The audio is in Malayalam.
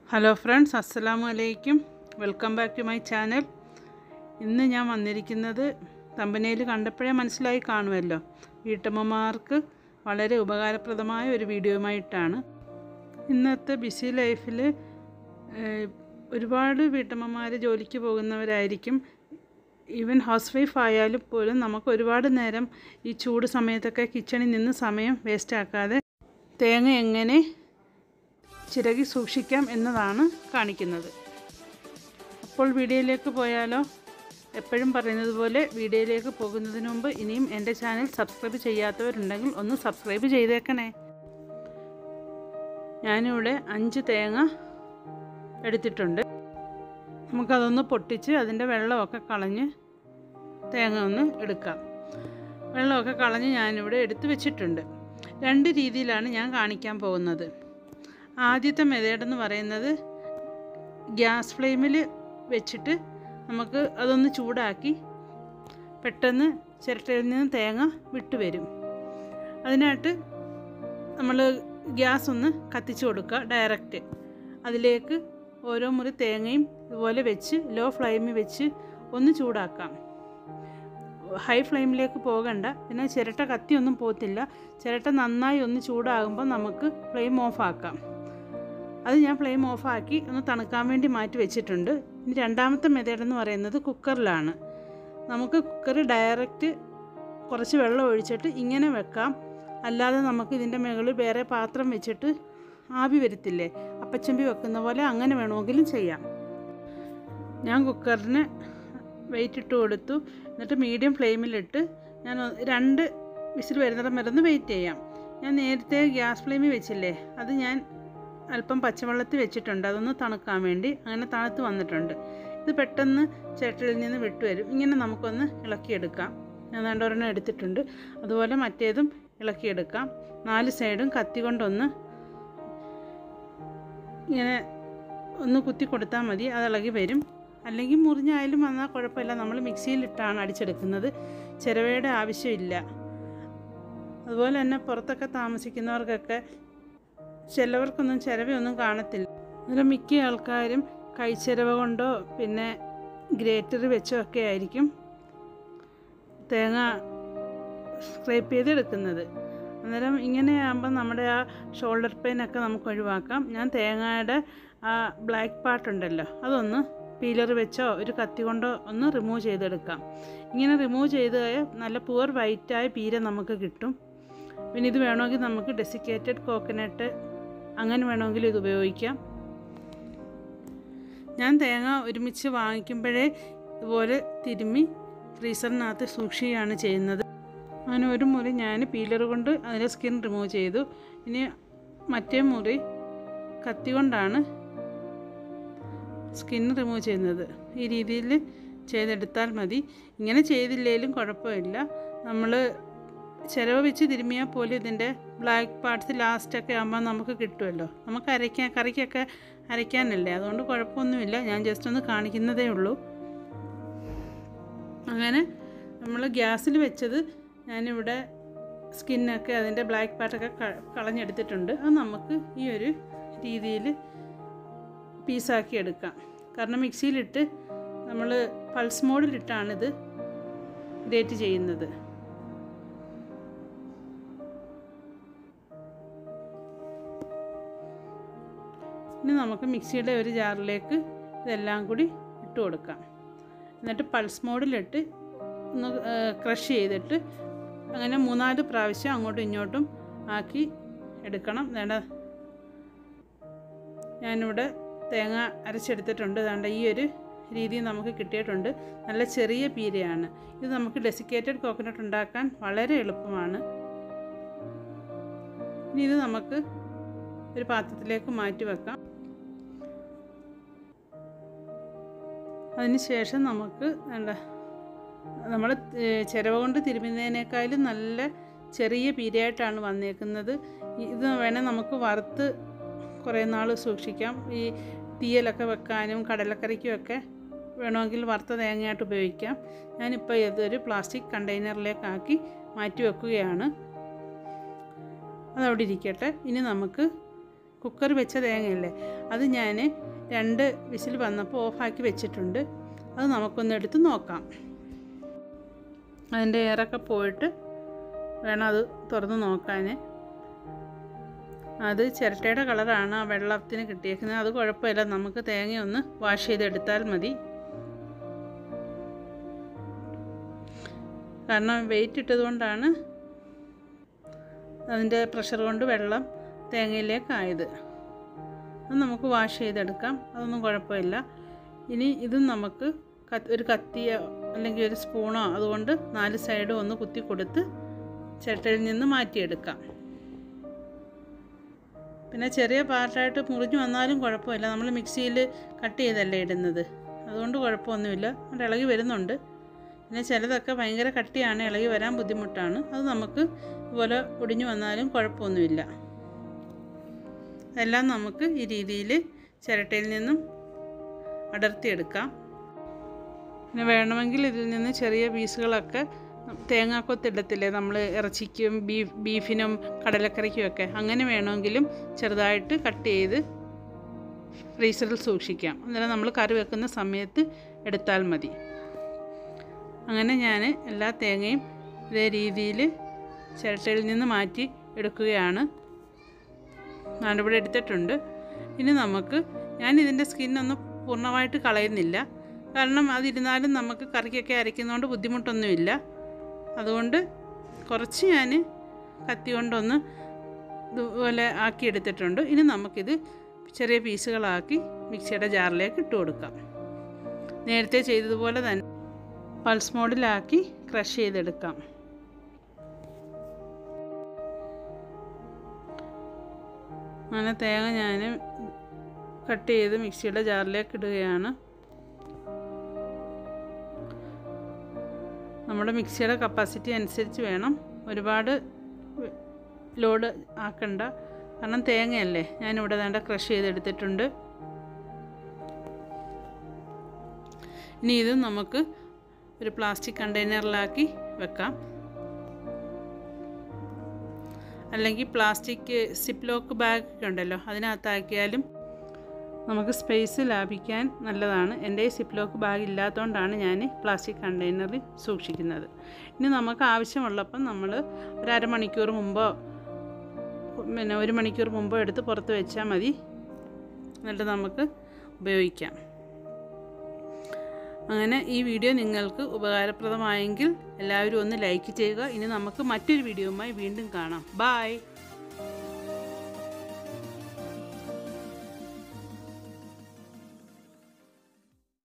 ഹലോ ഫ്രണ്ട്സ് അസ്സലാമു അലൈക്കും welcome back to my channel ഇന്ന് ഞാൻ വന്നിരിക്കുന്നത് തമ്പനയിൽ കണ്ടപ്പോഴേ മനസ്സിലായി കാണുമല്ലോ വീട്ടമ്മമാർക്ക് വളരെ ഉപകാരപ്രദമായ ഒരു വീഡിയോയുമായിട്ടാണ് ഇന്നത്തെ ബിസി ലൈഫിൽ ഒരുപാട് വീട്ടമ്മമാർ ജോലിക്ക് പോകുന്നവരായിരിക്കും ഈവൻ ഹൗസ് വൈഫ് ആയാലും പോലും നമുക്ക് ഒരുപാട് നേരം ഈ ചൂട് സമയത്തൊക്കെ കിച്ചണിൽ നിന്ന് സമയം വേസ്റ്റ് ആക്കാതെ തേങ്ങ എങ്ങനെ ചിരകി സൂക്ഷിക്കാം എന്നതാണ് കാണിക്കുന്നത് അപ്പോൾ വീഡിയോയിലേക്ക് പോയാലോ എപ്പോഴും പറയുന്നത് പോലെ വീഡിയോയിലേക്ക് പോകുന്നതിന് മുമ്പ് ഇനിയും എൻ്റെ ചാനൽ സബ്സ്ക്രൈബ് ചെയ്യാത്തവരുണ്ടെങ്കിൽ ഒന്ന് സബ്സ്ക്രൈബ് ചെയ്തേക്കണേ ഞാനിവിടെ അഞ്ച് തേങ്ങ എടുത്തിട്ടുണ്ട് നമുക്കതൊന്ന് പൊട്ടിച്ച് അതിൻ്റെ വെള്ളമൊക്കെ കളഞ്ഞ് തേങ്ങ ഒന്ന് എടുക്കാം വെള്ളമൊക്കെ കളഞ്ഞ് ഞാനിവിടെ എടുത്ത് വെച്ചിട്ടുണ്ട് രണ്ട് രീതിയിലാണ് ഞാൻ കാണിക്കാൻ പോകുന്നത് ആദ്യത്തെ മെതേഡെന്ന് പറയുന്നത് ഗ്യാസ് ഫ്ലെയിമിൽ വെച്ചിട്ട് നമുക്ക് അതൊന്ന് ചൂടാക്കി പെട്ടെന്ന് ചിരട്ടയിൽ നിന്ന് തേങ്ങ വിട്ടു വരും അതിനായിട്ട് നമ്മൾ ഗ്യാസ് ഒന്ന് കത്തിച്ച് കൊടുക്കുക ഡയറക്റ്റ് അതിലേക്ക് ഓരോ മുറി തേങ്ങയും ഇതുപോലെ വെച്ച് ലോ ഫ്ലെയിമിൽ വെച്ച് ഒന്ന് ചൂടാക്കാം ഹൈ ഫ്ലെയിമിലേക്ക് പോകണ്ട പിന്നെ ചിരട്ട കത്തിയൊന്നും പോകത്തില്ല ചിരട്ട നന്നായി ഒന്ന് ചൂടാകുമ്പോൾ നമുക്ക് ഫ്ലെയിം ഓഫ് ആക്കാം അത് ഞാൻ ഫ്ലെയിം ഓഫാക്കി ഒന്ന് തണുക്കാൻ വേണ്ടി മാറ്റി വെച്ചിട്ടുണ്ട് ഇനി രണ്ടാമത്തെ മെത്തേഡ് എന്ന് പറയുന്നത് കുക്കറിലാണ് നമുക്ക് കുക്കർ ഡയറക്റ്റ് കുറച്ച് വെള്ളം ഒഴിച്ചിട്ട് ഇങ്ങനെ വെക്കാം അല്ലാതെ നമുക്ക് ഇതിൻ്റെ മുകളിൽ വേറെ പാത്രം വെച്ചിട്ട് ആവി വരത്തില്ലേ അപ്പച്ചമ്പി വെക്കുന്ന പോലെ അങ്ങനെ വേണമെങ്കിലും ചെയ്യാം ഞാൻ കുക്കറിന് വെയിറ്റ് ഇട്ട് കൊടുത്തു എന്നിട്ട് മീഡിയം ഫ്ലെയിമിലിട്ട് ഞാൻ രണ്ട് വിസിൽ വരുന്നിടം വരെ ഒന്ന് വെയിറ്റ് ചെയ്യാം ഞാൻ നേരത്തെ ഗ്യാസ് ഫ്ലെയിമിൽ വെച്ചില്ലേ അത് ഞാൻ അല്പം പച്ചവെള്ളത്തിൽ വെച്ചിട്ടുണ്ട് അതൊന്ന് തണുക്കാൻ വേണ്ടി അങ്ങനെ തണുത്ത് വന്നിട്ടുണ്ട് ഇത് പെട്ടെന്ന് ചേട്ടയിൽ നിന്ന് വിട്ടുവരും ഇങ്ങനെ നമുക്കൊന്ന് ഇളക്കിയെടുക്കാം ഞാൻ രണ്ടൊരെണ്ണം എടുത്തിട്ടുണ്ട് അതുപോലെ മറ്റേതും ഇളക്കിയെടുക്കാം നാല് സൈഡും കത്തി കൊണ്ടൊന്ന് ഇങ്ങനെ ഒന്ന് കുത്തി കൊടുത്താൽ മതി അത് ഇളകി വരും അല്ലെങ്കിൽ മുറിഞ്ഞായാലും വന്നാൽ കുഴപ്പമില്ല നമ്മൾ മിക്സിയിലിട്ടാണ് അടിച്ചെടുക്കുന്നത് ചിരവയുടെ ആവശ്യമില്ല അതുപോലെ തന്നെ പുറത്തൊക്കെ താമസിക്കുന്നവർക്കൊക്കെ ചിലവർക്കൊന്നും ചിരവയൊന്നും കാണത്തില്ല അന്നേരം മിക്ക ആൾക്കാരും കൈച്ചിരവ കൊണ്ടോ പിന്നെ ഗ്രേറ്റർ വെച്ചോ ഒക്കെ ആയിരിക്കും തേങ്ങ സ്ക്രേപ്പ് ചെയ്ത് എടുക്കുന്നത് അന്നേരം ഇങ്ങനെയാകുമ്പോൾ നമ്മുടെ ആ ഷോൾഡർ പെയിനൊക്കെ നമുക്ക് ഒഴിവാക്കാം ഞാൻ തേങ്ങയുടെ ആ ബ്ലാക്ക് പാർട്ടുണ്ടല്ലോ അതൊന്ന് പീലർ വെച്ചോ ഒരു കത്തി കൊണ്ടോ ഒന്ന് റിമൂവ് ചെയ്തെടുക്കാം ഇങ്ങനെ റിമൂവ് ചെയ്ത് നല്ല പുവർ വൈറ്റായ പീര നമുക്ക് കിട്ടും പിന്നെ ഇത് വേണമെങ്കിൽ നമുക്ക് ഡെസിക്കേറ്റഡ് കോക്കനട്ട് അങ്ങനെ വേണമെങ്കിൽ ഇത് ഉപയോഗിക്കാം ഞാൻ തേങ്ങ ഒരുമിച്ച് വാങ്ങിക്കുമ്പോഴേ ഇതുപോലെ തിരുമ്മി ഫ്രീസറിനകത്ത് സൂക്ഷിക്കുകയാണ് ചെയ്യുന്നത് അങ്ങനെ ഒരു മുറി ഞാൻ പീലർ കൊണ്ട് അതിൻ്റെ സ്കിൻ റിമൂവ് ചെയ്തു ഇനി മറ്റേ മുറി കത്തി കൊണ്ടാണ് സ്കിൻ റിമൂവ് ചെയ്യുന്നത് ഈ രീതിയിൽ ചെയ്തെടുത്താൽ മതി ഇങ്ങനെ ചെയ്തില്ലെങ്കിലും കുഴപ്പമില്ല നമ്മൾ ചിലവ് വെച്ച് തിരുമ്മിയാൽ പോലും ഇതിൻ്റെ ബ്ലാക്ക് പാർട്സ് ലാസ്റ്റൊക്കെ ആകുമ്പോൾ നമുക്ക് കിട്ടുമല്ലോ നമുക്ക് അരയ്ക്കാൻ കറിക്കൊക്കെ അരയ്ക്കാനല്ലേ അതുകൊണ്ട് കുഴപ്പമൊന്നുമില്ല ഞാൻ ജസ്റ്റ് ഒന്ന് കാണിക്കുന്നതേ ഉള്ളൂ അങ്ങനെ നമ്മൾ ഗ്യാസിൽ വെച്ചത് ഞാനിവിടെ സ്കിന്നൊക്കെ അതിൻ്റെ ബ്ലാക്ക് പാർട്ടൊക്കെ കളഞ്ഞെടുത്തിട്ടുണ്ട് അത് നമുക്ക് ഈ ഒരു രീതിയിൽ പീസാക്കി എടുക്കാം കാരണം മിക്സിയിലിട്ട് നമ്മൾ പൾസ് മോഡിലിട്ടാണിത് ഗ്രേറ്റ് ചെയ്യുന്നത് ഇനി നമുക്ക് മിക്സിയുടെ ഒരു ജാറിലേക്ക് ഇതെല്ലാം കൂടി ഇട്ട് കൊടുക്കാം എന്നിട്ട് പൾസ് മോഡിലിട്ട് ഒന്ന് ക്രഷ് ചെയ്തിട്ട് അങ്ങനെ മൂന്നാല് പ്രാവശ്യം അങ്ങോട്ടും ഇങ്ങോട്ടും ആക്കി എടുക്കണം വേണ്ട ഞാനിവിടെ തേങ്ങ അരച്ചെടുത്തിട്ടുണ്ട് വേണ്ട ഈ ഒരു രീതി നമുക്ക് കിട്ടിയിട്ടുണ്ട് നല്ല ചെറിയ പീരയാണ് ഇത് നമുക്ക് ഡെസിക്കേറ്റഡ് കോക്കനട്ട് ഉണ്ടാക്കാൻ വളരെ എളുപ്പമാണ് ഇനി ഇത് നമുക്ക് ഒരു പാത്രത്തിലേക്ക് മാറ്റി വെക്കാം അതിനുശേഷം നമുക്ക് വേണ്ട നമ്മൾ ചിരവ കൊണ്ട് തിരുമുന്നതിനേക്കാളും നല്ല ചെറിയ പീരയായിട്ടാണ് വന്നേക്കുന്നത് ഇത് വേണേൽ നമുക്ക് വറുത്ത് കുറേ നാൾ സൂക്ഷിക്കാം ഈ തീയലൊക്കെ വെക്കാനും കടലക്കറിക്കുമൊക്കെ വേണമെങ്കിൽ വറുത്ത തേങ്ങയായിട്ട് ഉപയോഗിക്കാം ഞാനിപ്പോൾ ഇതൊരു പ്ലാസ്റ്റിക് കണ്ടെയ്നറിലേക്കാക്കി മാറ്റി വെക്കുകയാണ് അതവിടെ ഇരിക്കട്ടെ ഇനി നമുക്ക് കുക്കർ വെച്ച തേങ്ങയല്ലേ അത് ഞാൻ രണ്ട് വിസിൽ വന്നപ്പോൾ ഓഫാക്കി വെച്ചിട്ടുണ്ട് അത് നമുക്കൊന്ന് എടുത്ത് നോക്കാം അതിൻ്റെ എയറൊക്കെ പോയിട്ട് വേണം അത് തുറന്ന് നോക്കാൻ അത് ചിരട്ടയുടെ കളറാണ് ആ വെള്ളത്തിന് കിട്ടിയേക്കുന്നത് അത് കുഴപ്പമില്ല നമുക്ക് തേങ്ങ ഒന്ന് വാഷ് ചെയ്തെടുത്താൽ മതി കാരണം വെയിറ്റ് ഇട്ടതുകൊണ്ടാണ് അതിൻ്റെ പ്രഷർ കൊണ്ട് വെള്ളം തേങ്ങയിലേക്കായത് അത് നമുക്ക് വാഷ് ചെയ്തെടുക്കാം അതൊന്നും കുഴപ്പമില്ല ഇനി ഇതും നമുക്ക് കത്ത് ഒരു കത്തിയോ അല്ലെങ്കിൽ ഒരു സ്പൂണോ അതുകൊണ്ട് നാല് സൈഡും ഒന്ന് കുത്തി കൊടുത്ത് ചിരട്ടയിൽ നിന്ന് മാറ്റിയെടുക്കാം പിന്നെ ചെറിയ പാർട്ടായിട്ട് മുറിഞ്ഞു വന്നാലും കുഴപ്പമില്ല നമ്മൾ മിക്സിയിൽ കട്ട് ചെയ്തല്ലേ ഇടുന്നത് അതുകൊണ്ട് കുഴപ്പമൊന്നുമില്ല അത് ഇളകി വരുന്നുണ്ട് പിന്നെ ചിലതൊക്കെ ഭയങ്കര കട്ടിയാണ് ഇളകി വരാൻ ബുദ്ധിമുട്ടാണ് അത് നമുക്ക് ഇതുപോലെ ഒടിഞ്ഞു വന്നാലും കുഴപ്പമൊന്നുമില്ല എല്ലാം നമുക്ക് ഈ രീതിയിൽ ചിരട്ടയിൽ നിന്നും അടർത്തിയെടുക്കാം പിന്നെ വേണമെങ്കിൽ ഇതിൽ നിന്ന് ചെറിയ പീസുകളൊക്കെ തേങ്ങാക്കൊത്തിടത്തില്ലേ നമ്മൾ ഇറച്ചിക്കും ബീഫ് ബീഫിനും കടലക്കറിക്കും ഒക്കെ അങ്ങനെ വേണമെങ്കിലും ചെറുതായിട്ട് കട്ട് ചെയ്ത് ഫ്രീസറിൽ സൂക്ഷിക്കാം അന്നേരം നമ്മൾ കറി വെക്കുന്ന സമയത്ത് എടുത്താൽ മതി അങ്ങനെ ഞാൻ എല്ലാ തേങ്ങയും ഇതേ രീതിയിൽ ചിരട്ടയിൽ നിന്ന് മാറ്റി എടുക്കുകയാണ് ഞാനിവിടെ എടുത്തിട്ടുണ്ട് ഇനി നമുക്ക് ഞാൻ ഇതിൻ്റെ സ്കിന്നൊന്നും പൂർണ്ണമായിട്ട് കളയുന്നില്ല കാരണം അതിരുന്നാലും നമുക്ക് കറിക്കൊക്കെ അരയ്ക്കുന്നതുകൊണ്ട് ബുദ്ധിമുട്ടൊന്നുമില്ല അതുകൊണ്ട് കുറച്ച് ഞാൻ കത്തി കൊണ്ടൊന്ന് ഇതുപോലെ ആക്കി എടുത്തിട്ടുണ്ട് ഇനി നമുക്കിത് ചെറിയ പീസുകളാക്കി മിക്സിയുടെ ജാറിലേക്ക് ഇട്ട് കൊടുക്കാം നേരത്തെ ചെയ്തതുപോലെ തന്നെ പൾസ് മോഡിലാക്കി ക്രഷ് ചെയ്തെടുക്കാം അങ്ങനെ തേങ്ങ ഞാൻ കട്ട് ചെയ്ത് മിക്സിയുടെ ജാറിലേക്ക് ഇടുകയാണ് നമ്മുടെ മിക്സിയുടെ കപ്പാസിറ്റി അനുസരിച്ച് വേണം ഒരുപാട് ലോഡ് ആക്കണ്ട കാരണം തേങ്ങയല്ലേ ഞാനിവിടെ വേണ്ട ക്രഷ് ചെയ്തെടുത്തിട്ടുണ്ട് ഇനി ഇത് നമുക്ക് ഒരു പ്ലാസ്റ്റിക് കണ്ടെയ്നറിലാക്കി വെക്കാം അല്ലെങ്കിൽ പ്ലാസ്റ്റിക് സിപ്പ് ലോക്ക് ബാഗ് ഒക്കെ ഉണ്ടല്ലോ അതിനകത്താക്കിയാലും നമുക്ക് സ്പേസ് ലാഭിക്കാൻ നല്ലതാണ് എൻ്റെ സിപ്പ് ലോക്ക് ബാഗ് ഇല്ലാത്തതുകൊണ്ടാണ് ഞാൻ പ്ലാസ്റ്റിക് കണ്ടെയ്നറിൽ സൂക്ഷിക്കുന്നത് ഇനി നമുക്ക് ആവശ്യമുള്ളപ്പം നമ്മൾ ഒരു അരമണിക്കൂർ മുമ്പോ പിന്നെ ഒരു മണിക്കൂർ മുമ്പോ എടുത്ത് പുറത്ത് വെച്ചാൽ മതി എന്നിട്ട് നമുക്ക് ഉപയോഗിക്കാം അങ്ങനെ ഈ വീഡിയോ നിങ്ങൾക്ക് ഉപകാരപ്രദമായെങ്കിൽ എല്ലാവരും ഒന്ന് ലൈക്ക് ചെയ്യുക ഇനി നമുക്ക് മറ്റൊരു വീഡിയോയുമായി വീണ്ടും കാണാം ബായ്